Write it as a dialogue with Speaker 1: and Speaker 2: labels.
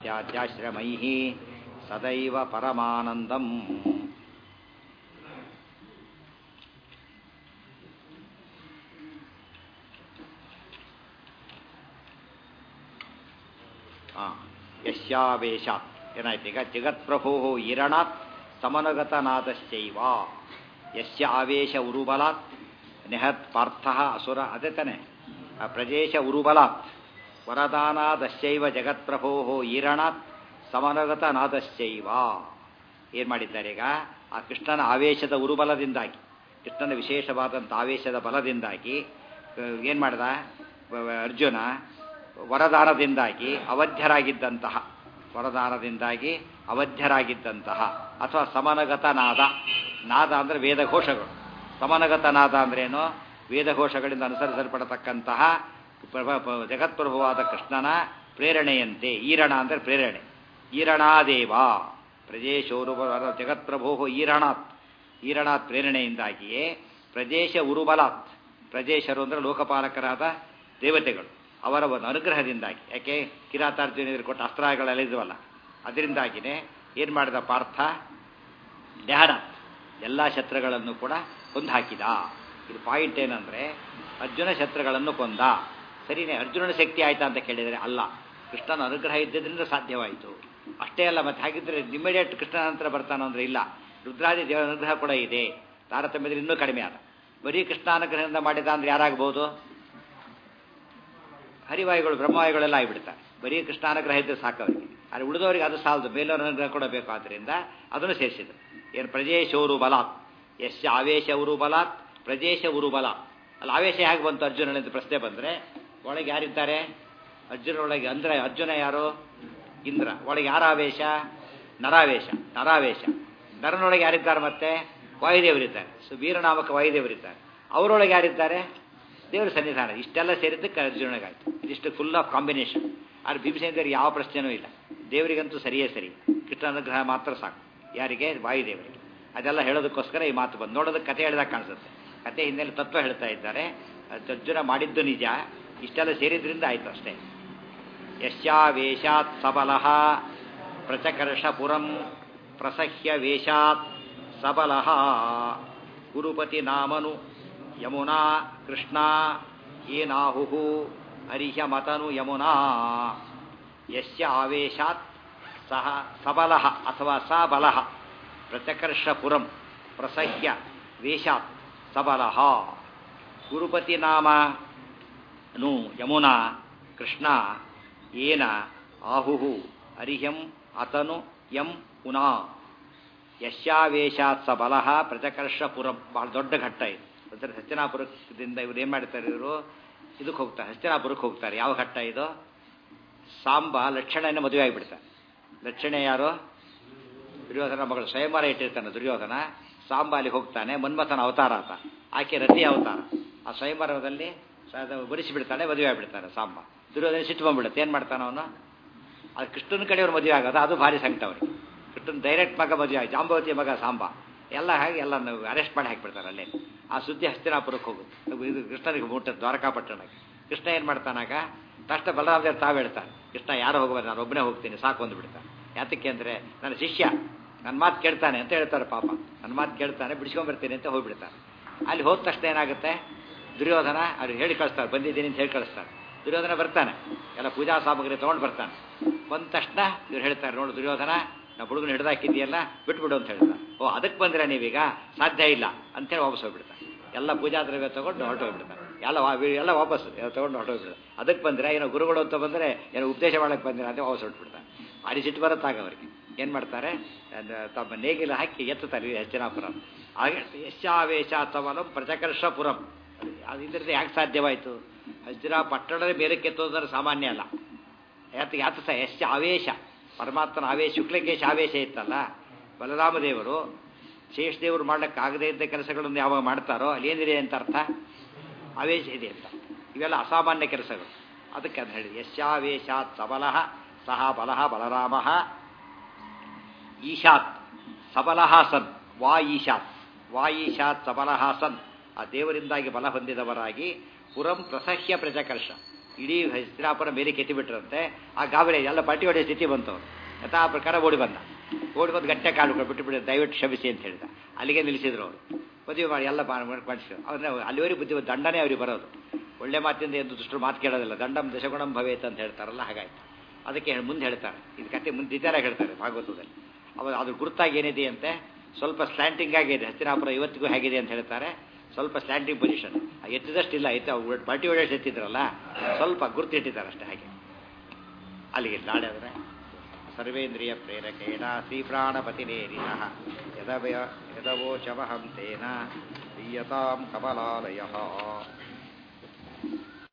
Speaker 1: त्याज्याश्रमैः सदैव परमानन्दम् ಯಶ್ಯಾವೇಶಾತ್ ಏನಾಯ್ತು ಈಗ ಜಗತ್ಪ್ರಭೋ ಇರಣಾತ್ ಸಮನುಗತನಾದಶ್ಚೈವ ಯಸ್ಯ ಆವೇಶ ಉರುಬಲಾತ್ ನೆಹತ್ ಪಾರ್ಥ ಅಸುರ ಅದೇ ತಾನೆ ಆ ಪ್ರಜೇಶ ಉರುಬಲಾತ್ ವರದಾನಾದಶ್ಚೈವ ಜಗತ್ಪ್ರಭೋ ಈರಣಾತ್ ಸಮನುಗತನಾದಶ್ಚೈವ ಏನು ಮಾಡಿದ್ದಾರೆ ಈಗ ಆ ಕೃಷ್ಣನ ಆವೇಶದ ಉರುಬಲದಿಂದಾಗಿ ಕೃಷ್ಣನ ವಿಶೇಷವಾದಂಥ ಆವೇಶದ ಬಲದಿಂದಾಗಿ ಏನು ಮಾಡಿದ ಅರ್ಜುನ ವರದಾನದಿಂದಾಗಿ ಅವಧ್ಯರಾಗಿದ್ದಂತಹ ವರದಾನದಿಂದಾಗಿ ಅವಧ್ಯರಾಗಿದ್ದಂತಹ ಅಥವಾ ಸಮನಗತ ನಾದ ನಾದ ಅಂದರೆ ವೇದಘೋಷಗಳು ಸಮನಗತ ನಾದ ಅಂದ್ರೇನು ವೇದಘೋಷಗಳಿಂದ ಅನುಸರಿಸಲ್ಪಡತಕ್ಕಂತಹ ಜಗತ್ಪ್ರಭುವಾದ ಕೃಷ್ಣನ ಪ್ರೇರಣೆಯಂತೆ ಈರಣ ಅಂದರೆ ಪ್ರೇರಣೆ ಈರಣಾದೇವ ಪ್ರಜೇಶೋರು ಜಗತ್ಪ್ರಭೋ ಈರಣಾತ್ ಈರಣಾತ್ ಪ್ರೇರಣೆಯಿಂದಾಗಿಯೇ ಪ್ರಜೇಶ ಉರುಬಲಾತ್ ಪ್ರಜೇಶರು ಅಂದರೆ ಲೋಕಪಾಲಕರಾದ ದೇವತೆಗಳು ಅವರ ಒಂದು ಅನುಗ್ರಹದಿಂದಾಗಿ ಯಾಕೆ ಕಿರಾತಾರ್ಜುನ ಕೊಟ್ಟ ಅಸ್ತ್ರಗಳೆಲ್ಲ ಇದ್ವಲ್ಲ ಅದರಿಂದಾಗಿಯೇ ಏನು ಮಾಡಿದ ಪಾರ್ಥ ಧ್ಯಾನ ಎಲ್ಲ ಶತ್ರುಗಳನ್ನು ಕೂಡ ಕೊಂದು ಹಾಕಿದ ಇದು ಪಾಯಿಂಟ್ ಏನಂದರೆ ಅರ್ಜುನ ಶತ್ರುಗಳನ್ನು ಕೊಂದ ಸರಿನೇ ಅರ್ಜುನನ ಶಕ್ತಿ ಆಯ್ತಾ ಅಂತ ಕೇಳಿದರೆ ಅಲ್ಲ ಕೃಷ್ಣನ ಅನುಗ್ರಹ ಇದ್ದದ್ರಿಂದ ಸಾಧ್ಯವಾಯಿತು ಅಷ್ಟೇ ಅಲ್ಲ ಮತ್ತೆ ಹಾಗಿದ್ರೆ ಇಮಿಡಿಯೇಟ್ ಕೃಷ್ಣನ ನಂತರ ಬರ್ತಾನೋ ಅಂದರೆ ಇಲ್ಲ ರುದ್ರಾದಿ ದೇವರ ಅನುಗ್ರಹ ಕೂಡ ಇದೆ ತಾರತಮ್ಯದಲ್ಲಿ ಇನ್ನೂ ಕಡಿಮೆ ಆದ ಬರೀ ಕೃಷ್ಣ ಅನುಗ್ರಹದಿಂದ ಮಾಡಿದ ಅಂದ್ರೆ ಯಾರಾಗ್ಬೋದು ಹರಿವಾಯುಗಳು ಬ್ರಹ್ಮವಾಯುಗಳೆಲ್ಲ ಆಗಿಬಿಡ್ತಾರೆ ಬರೀ ಕೃಷ್ಣ ಅನುಗ್ರಹ ಇದ್ದರೆ ಸಾಕವರಿಗೆ ಆದರೆ ಉಳಿದವರಿಗೆ ಅದು ಸಾಲದು ಬೇಲವರ ಅನುಗ್ರಹ ಕೂಡ ಬೇಕು ಆದ್ದರಿಂದ ಅದನ್ನು ಸೇರಿಸಿದರು ಏನು ಪ್ರಜೇಶವರು ಬಲಾತ್ ಯಶ ಆವೇಶ ಉರು ಬಲಾತ್ ಪ್ರಜೇಶ ಉರು ಬಲ ಅಲ್ಲಿ ಆವೇಶ ಹೇಗೆ ಬಂತು ಅರ್ಜುನನಿಂದ ಪ್ರಶ್ನೆ ಬಂದರೆ ಒಳಗೆ ಯಾರಿದ್ದಾರೆ ಅರ್ಜುನೊಳಗೆ ಅಂದರೆ ಅರ್ಜುನ ಯಾರು ಇಂದ್ರ ಒಳಗೆ ಯಾರ ಆವೇಶ ನರಾವೇಶ ನರಾವೇಶ ನರನೊಳಗೆ ಯಾರಿದ್ದಾರೆ ಮತ್ತೆ ವಾಯುದೇವರಿದ್ದಾರೆ ಸೊ ವೀರನಾಮಕ ವಾಯುದೇವರಿದ್ದಾರೆ ಅವರೊಳಗೆ ಯಾರಿದ್ದಾರೆ ದೇವರ ಸನ್ನಿಧಾನ ಇಷ್ಟೆಲ್ಲ ಸೇರಿದ್ದಕ್ಕೆ ಅರ್ಜುನಗಾಯ್ತು ಇದಿಷ್ಟು ಫುಲ್ ಆಫ್ ಕಾಂಬಿನೇಷನ್ ಆದರೆ ಭೀಮಸೇನರಿಗೆ ಯಾವ ಪ್ರಶ್ನೆನೂ ಇಲ್ಲ ದೇವರಿಗಂತೂ ಸರಿಯೇ ಸರಿ ಕೃಷ್ಣ ಅನುಗ್ರಹ ಮಾತ್ರ ಸಾಕು ಯಾರಿಗೆ ವಾಯುದೇವರಿಗೆ ಅದೆಲ್ಲ ಹೇಳೋದಕ್ಕೋಸ್ಕರ ಈ ಮಾತು ಬಂದು ನೋಡೋದಕ್ಕೆ ಕಥೆ ಹೇಳಿದಾಗ ಕಾಣಿಸುತ್ತೆ ಕಥೆ ಹಿನ್ನೆಲೆ ತತ್ವ ಹೇಳ್ತಾ ಇದ್ದಾರೆ ಅರ್ಜುನ ಮಾಡಿದ್ದು ನಿಜ ಇಷ್ಟೆಲ್ಲ ಸೇರಿದ್ರಿಂದ ಆಯಿತು ಅಷ್ಟೇ ಯಶ್ಯಾವೇಶಾತ್ ಸಬಲಃ ಪ್ರಚಕರ್ಷಪುರಂ ಪ್ರಸಹ್ಯ ವೇಷಾತ್ ಸಬಲಃ ಗುರುಪತಿ ನಾಮನು ಯಮುನಾ ಕೃಷ್ಣ ಏನಾಹು ಅರಿಹ್ಯಮತನು ಯಮುನಾ ಯಸ್ಯ ಆವೇಶಾತ್ ಸಹ ಸಬಲಃ ಅಥವಾ ಸ ಬಲಃ ಪ್ರಚಕರ್ಷಪುರಂ ಪ್ರಸಹ್ಯ ವೇಷಾತ್ ಸಬಲಃ ಗುರುಪತಿ ನಾಮ ನು ಯಮುನಾ ಕೃಷ್ಣ ಏನ ಆಹು ಅರಿಹ್ಯಂ ಅತನು ಯಂ ಪುನಾ ಯಶ್ಯಾವೇಶಾತ್ ಸ ಬಲಃ ಪ್ರಚಕರ್ಷಪುರಂ ಬಹಳ ದೊಡ್ಡ ಘಟ್ಟ ಇದು ಅಂದರೆ ಹಸ್ತಿನಾಪುರದಿಂದ ಇವ್ರು ಏನು ಮಾಡ್ತಾರೆ ಇವರು ಇದಕ್ಕೆ ಹೋಗ್ತಾರೆ ಹಸ್ತಿನಾಪುರಕ್ಕೆ ಹೋಗ್ತಾರೆ ಯಾವ ಘಟ್ಟ ಇದು ಸಾಂಬ ಲಕ್ಷಣನ ಮದುವೆ ಆಗಿಬಿಡ್ತಾರೆ ಲಕ್ಷಣ ಯಾರು ದುರ್ಯೋಧನ ಮಗಳು ಸ್ವಯಂವರ ಇಟ್ಟಿರ್ತಾನೆ ದುರ್ಯೋಧನ ಸಾಂಬ ಅಲ್ಲಿ ಹೋಗ್ತಾನೆ ಮನ್ಮಥನ ಅವತಾರ ಆತ ಆಕೆ ರತಿ ಅವತಾರ ಆ ಸ್ವಯಂವರದಲ್ಲಿ ಬರಿಸಿಬಿಡ್ತಾನೆ ಮದುವೆ ಆಗಿಬಿಡ್ತಾನೆ ಸಾಂಬ ದುರ್ಯೋಧನ ಸಿಟ್ಟು ಬಂದ್ಬಿಡುತ್ತೆ ಏನು ಮಾಡ್ತಾನೆ ಅವನು ಅದು ಕೃಷ್ಣನ ಕಡೆಯವ್ರು ಮದುವೆ ಆಗೋದು ಅದು ಭಾರಿ ಸಂಕಟ ಅವರಿಗೆ ಕೃಷ್ಣನ ಡೈರೆಕ್ಟ್ ಮಗ ಮದುವೆ ಆಗಿ ಜಾಂಬವತಿ ಮಗ ಸಾಂಬ ಎಲ್ಲ ಹಾಗೆ ಎಲ್ಲ ಅರೆಸ್ಟ್ ಮಾಡಿ ಹಾಕಿಬಿಡ್ತಾರೆ ಅಲ್ಲೇ ಆ ಸುದ್ದಿ ಹಸ್ತಿನಾಪುರಕ್ಕೆ ಹೋಗುದು ಇದು ಕೃಷ್ಣನಿಗೆ ಮುಟ್ಟ ದ್ವಾರಕಾಪಟ್ಟಣಕ್ಕೆ ಕೃಷ್ಣ ಏನು ಮಾಡ್ತಾನಾಗ ತಕ್ಷಣ ಬಲರಾಮದೇವ್ ತಾವು ಹೇಳ್ತಾನೆ ಕೃಷ್ಣ ಯಾರು ಹೋಗ್ಬಾರ್ದು ನಾನು ಒಬ್ಬನೇ ಹೋಗ್ತೀನಿ ಸಾಕು ಒಂದು ಬಿಡ್ತಾನೆ ಯಾತಕ್ಕೆ ಅಂದರೆ ನನ್ನ ಶಿಷ್ಯ ನನ್ನ ಮಾತು ಕೇಳ್ತಾನೆ ಅಂತ ಹೇಳ್ತಾರೆ ಪಾಪ ನನ್ನ ಮಾತು ಕೇಳ್ತಾನೆ ಬಿಡಿಸ್ಕೊಂಡ್ಬರ್ತೀನಿ ಅಂತ ಹೋಗ್ಬಿಡ್ತಾನೆ ಅಲ್ಲಿ ಹೋದ ತಕ್ಷಣ ಏನಾಗುತ್ತೆ ದುರ್ಯೋಧನ ಅವ್ರು ಹೇಳಿ ಕಳಿಸ್ತಾರೆ ಬಂದಿದ್ದೀನಿ ಅಂತ ಹೇಳಿ ಕಳಿಸ್ತಾರೆ ದುರ್ಯೋಧನ ಬರ್ತಾನೆ ಎಲ್ಲ ಪೂಜಾ ಸಾಮಗ್ರಿ ತೊಗೊಂಡು ಬರ್ತಾನೆ ಬಂದ ತಕ್ಷಣ ಇವ್ರು ಹೇಳ್ತಾರೆ ನೋಡು ದುರ್ಯೋಧನ ನಾವು ಹುಡುಗನ ಹಿಡ್ದಾಕಿದ್ದೀಯಲ್ಲ ಬಿಟ್ಬಿಡು ಅಂತ ಹೇಳ್ತಾರೆ ಓ ಅದಕ್ಕೆ ಬಂದ್ರೆ ನೀವೀಗ ಸಾಧ್ಯ ಇಲ್ಲ ಅಂತೇಳಿ ವಾಪಸ್ ಹೋಗ್ಬಿಡ್ತಾರೆ ಎಲ್ಲ ಪೂಜಾ ದ್ರವ್ಯ ತೊಗೊಂಡು ಹೊರಟೋಗ್ಬಿಡ್ತಾರೆ ಎಲ್ಲ ಎಲ್ಲ ವಾಪಸ್ ತೊಗೊಂಡು ಹೊರಟೋಗ್ಬಿಡ್ತಾರೆ ಅದಕ್ಕೆ ಬಂದರೆ ಏನೋ ಗುರುಗಳು ಅಂತ ಬಂದರೆ ಏನೋ ಉಪದೇಶ ಮಾಡಕ್ಕೆ ಬಂದಿರ ಅಂತ ವಾಪಸ್ ಹೊರಟ್ಬಿಡ್ತಾರೆ ಭಾರಿ ಸಿಟ್ಟು ಬರುತ್ತಾಗ ಅವರಿಗೆ ಏನು ಮಾಡ್ತಾರೆ ತಮ್ಮ ನೇಗಿಲ ಹಾಕಿ ಎತ್ತುತ್ತಾರೆ ಹೆಚ್ಚಿನಾಪುರ ಹಾಗೆ ಯಶಾವೇಶ ಅಥವಾ ಪ್ರಚಕರ್ಷಪುರಂ ಅದು ಇದರಿಂದ ಯಾಕೆ ಸಾಧ್ಯವಾಯಿತು ಹಜ್ರ ಪಟ್ಟಣದ ಮೇಲೆ ಕೆತ್ತೋದ್ರೆ ಸಾಮಾನ್ಯ ಅಲ್ಲ ಯಾತ ಯಾತ ಸಹ ಯಶ ಆವೇಶ ಪರಮಾತ್ಮನ ಆವೇಶ ಶುಕ್ಲಕೇಶ ಆವೇಶ ಇತ್ತಲ್ಲ ಬಲರಾಮದೇವರು ಶೇಷದೇವರು ಮಾಡಲಿಕ್ಕಾಗದೇ ಇದ್ದ ಕೆಲಸಗಳನ್ನು ಯಾವಾಗ ಮಾಡ್ತಾರೋ ಅಲ್ಲಿ ಏನಿದೆ ಅಂತ ಅರ್ಥ ಆವೇಶ ಇದೆ ಅಂತ ಇವೆಲ್ಲ ಅಸಾಮಾನ್ಯ ಕೆಲಸಗಳು ಅದಕ್ಕೆ ಅದು ಹೇಳಿ ಯಶಾವೇಶಾತ್ ಸಬಲಃ ಸಹ ಬಲಃ ಬಲರಾಮ ಈಶಾತ್ ಸಬಲಃ ಸನ್ ವಾ ಈಶಾತ್ ವಾ ಈಶಾತ್ ಸಬಲಃ ಸನ್ ಆ ದೇವರಿಂದಾಗಿ ಬಲ ಹೊಂದಿದವರಾಗಿ ಪುರಂ ಪ್ರಸಹ್ಯ ಪ್ರಜಕರ್ಷ ಇಡೀ ಹಸ್ತಿನಾಪುರ ಮೇಲೆ ಕೆತ್ತಿ ಬಿಟ್ರಂತೆ ಆ ಗಾಬರಿ ಎಲ್ಲ ಪಟ್ಟಿ ಹೊಡೆಯೋ ಸ್ಥಿತಿ ಬಂತು ಅವ್ನು ಯಥಾ ಪ್ರಕಾರ ಓಡಿ ಬಂದ ಓಡಿ ಬಂದು ಗಟ್ಟೆ ಕಾಲು ಬಿಟ್ಟು ಬಿಟ್ಟು ದಯವಿಟ್ಟು ಕ್ಷಮಿಸಿ ಅಂತ ಹೇಳಿದ ಅಲ್ಲಿಗೆ ನಿಲ್ಲಿಸಿದ್ರು ಅವರು ಮದುವೆ ಮಾಡಿ ಎಲ್ಲ ಮಾಡಿಸಿದ್ರು ಅವ್ರನ್ನ ಅಲ್ಲಿವರೆಗೆ ಬುದ್ಧಿ ದಂಡನೇ ಅವ್ರಿಗೆ ಬರೋದು ಒಳ್ಳೆ ಮಾತಿಂದ ಎಂದು ದುಷ್ಟರು ಮಾತು ಕೇಳೋದಿಲ್ಲ ದಂಡಂ ದಶಗುಣಂ ಭವೇತ್ ಅಂತ ಹೇಳ್ತಾರಲ್ಲ ಹಾಗಾಯ್ತು ಅದಕ್ಕೆ ಮುಂದೆ ಹೇಳ್ತಾರೆ ಇದು ಕತೆ ಮುಂದೆ ಇದ್ದಾರೆ ಹೇಳ್ತಾರೆ ಭಾಗವತದಲ್ಲಿ ಅವ ಅದ್ರ ಗುರುತಾಗಿ ಏನಿದೆ ಅಂತೆ ಸ್ವಲ್ಪ ಸ್ಲ್ಯಾಂಟಿಂಗ್ ಆಗಿದೆ ಹಸ್ತಿನಾಪುರ ಇವತ್ತಿಗೂ ಹೇಗಿದೆ ಅಂತ ಹೇಳ್ತಾರೆ ಸ್ವಲ್ಪ ಸ್ಲ್ಯಾಂಟಿಂಗ್ ಪೊಸಿಷನ್ ಎತ್ತಿದಷ್ಟಿಲ್ಲ ಎತ್ತ ಬಲ್ಟಿ ಹೊಡೆಯಷ್ಟು ಎತ್ತಿದ್ರಲ್ಲ ಸ್ವಲ್ಪ ಗುರುತಿಟ್ಟಿದ್ದಾರೆ ಅಷ್ಟೇ ಹಾಗೆ ಅಲ್ಲಿಗೆ ನಾಳೆ ಆದರೆ ಸರ್ವೇಂದ್ರಿಯ ಪ್ರೇರಕೇಣ ಶ್ರೀಪ್ರಾಣಪತಿನೇರಿನಃ ಯದವಯ ಯದವೋಚಮಹಂ ತೇನ ದೀಯತಾಂ ಕಮಲಾಲಯ